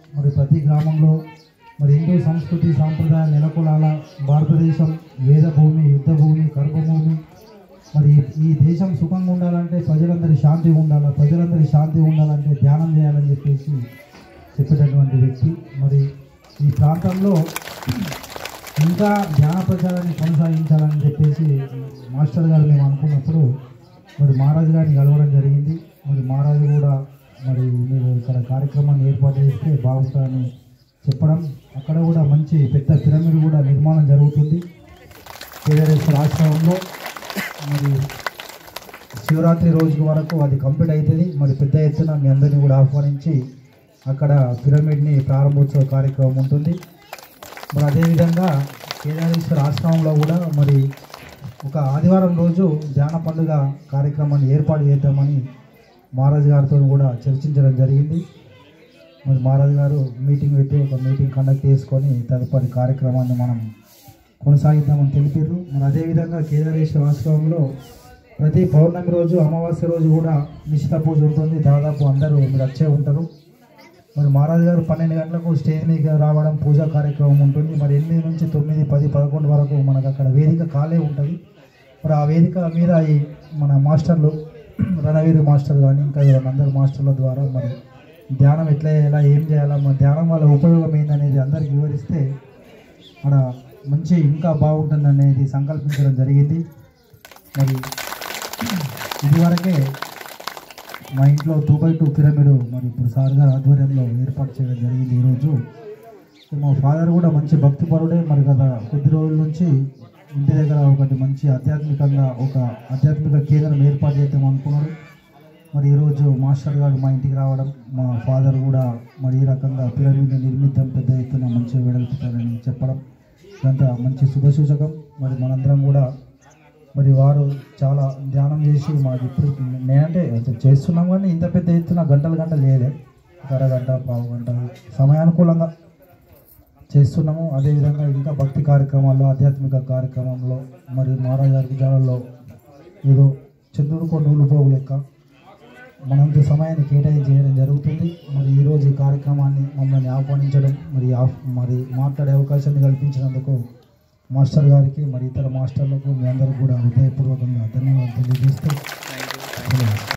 మరి ప్రతి గ్రామంలో మరి హిందూ సంస్కృతి సాంప్రదాయ నెలకొలాల భారతదేశం వేద భూమి యుద్ధ భూమి కర్మభూమి మరి ఈ దేశం సుఖంగా ఉండాలంటే ప్రజలందరి శాంతి ఉండాలి ప్రజలందరి శాంతి ఉండాలంటే ధ్యానం చేయాలని చెప్పేసి చెప్పేటటువంటి వ్యక్తి మరి ఈ ప్రాంతంలో ఇంకా ధ్యాన ప్రచారాన్ని కొనసాగించాలని చెప్పేసి మాస్టర్ గారు మేము అనుకున్నప్పుడు మరి మహారాజు గారిని కలవడం జరిగింది మరి మహారాజు కూడా మరి మీరు ఇక్కడ కార్యక్రమాన్ని ఏర్పాటు చేస్తే బాగుంటుందని చెప్పడం అక్కడ కూడా మంచి పెద్ద పిరమిడ్ కూడా నిర్మాణం జరుగుతుంది కేదారేశ్వర ఆశ్రమంలో మరి శివరాత్రి రోజు వరకు అది కంప్లీట్ అవుతుంది మరి పెద్ద ఎత్తున మీ అందరినీ కూడా ఆహ్వానించి అక్కడ పిరమిడ్ని ప్రారంభోత్సవ కార్యక్రమం ఉంటుంది మరి అదేవిధంగా కేదారేశ్వర ఆశ్రమంలో కూడా మరి ఒక ఆదివారం రోజు ధ్యాన పండుగ కార్యక్రమాన్ని ఏర్పాటు చేద్దామని మహారాజు గారితో కూడా చర్చించడం జరిగింది మరి మహారాజు గారు మీటింగ్ పెట్టి ఒక మీటింగ్ కండక్ట్ చేసుకొని తదుపరి కార్యక్రమాన్ని మనం కొనసాగిద్దామని తెలిపారు మరి అదేవిధంగా కేదారేశ్వర ఆశ్రమంలో ప్రతి పౌర్ణమి రోజు అమావాస్య రోజు కూడా నిశ్చిత పూజ ఉంటుంది దాదాపు అందరూ మీరు వచ్చే ఉంటారు మరి మహారాజు గారు పన్నెండు గంటలకు స్టేజ్ మీద రావడం పూజా కార్యక్రమం ఉంటుంది మరి ఎనిమిది నుంచి తొమ్మిది పది పదకొండు వరకు మనకు అక్కడ వేదిక ఖాళీ ఉంటుంది మరి ఆ వేదిక మీద ఈ మన మాస్టర్లు రణవీరి మాస్టర్ కానీ ఇంకా అందరు మాస్టర్ల ద్వారా మరి ధ్యానం ఎట్లా చేయాలా ఏం చేయాలా మరి ధ్యానం వల్ల ఉపయోగం ఏందనేది అందరికి వివరిస్తే అక్కడ మంచి ఇంకా బాగుంటుంది అనేది సంకల్పించడం జరిగింది మరి ఇదివరకే మా ఇంట్లో టూ బై టూ పిరమిడ్ మరి ఇప్పుడు సార్ గారి ఆధ్వర్యంలో ఏర్పాటు చేయడం జరిగింది ఈరోజు సో మా ఫాదర్ కూడా మంచి భక్తిపరుడే మరి గత కొద్ది రోజుల నుంచి ఇంటి దగ్గర ఒకటి మంచి ఆధ్యాత్మికంగా ఒక ఆధ్యాత్మిక కేంద్రం ఏర్పాటు చేద్దాం అనుకున్నాడు మరి ఈరోజు మాస్టర్ గారు మా ఇంటికి రావడం మా ఫాదర్ కూడా మరి ఈ రకంగా పిరమిడ్ నిర్మిద్దాం పెద్ద ఎత్తున మంచిగా వెడల్పుతారని చెప్పడం ఇదంతా మంచి శుభసూచకం మరి మనందరం కూడా మరి వారు చాలా ధ్యానం చేసి మాకు ఇప్పుడు నేనంటే అసలు చేస్తున్నాం కానీ ఇంత పెద్ద ఎత్తున గంటలు గంటలు చేయలే ఒక అరగంట పావు గంట సమయానుకూలంగా చేస్తున్నాము అదేవిధంగా ఇంకా భక్తి కార్యక్రమాల్లో ఆధ్యాత్మిక కార్యక్రమంలో మరి మహారాజా విజయాలలో ఏదో చంద్రుడికో నూలు పోగు లెక్క మనంత సమయాన్ని కేటాయించి చేయడం జరుగుతుంది మరి ఈరోజు ఈ కార్యక్రమాన్ని మమ్మల్ని ఆహ్వానించడం మరి ఆహ్- మరి మాట్లాడే అవకాశాన్ని కల్పించినందుకు మాస్టర్ గారికి మరి ఇతర మాస్టర్లకు మీ అందరికీ కూడా హృదయపూర్వకంగా ధన్యవాదాలు తెలియజేస్తూ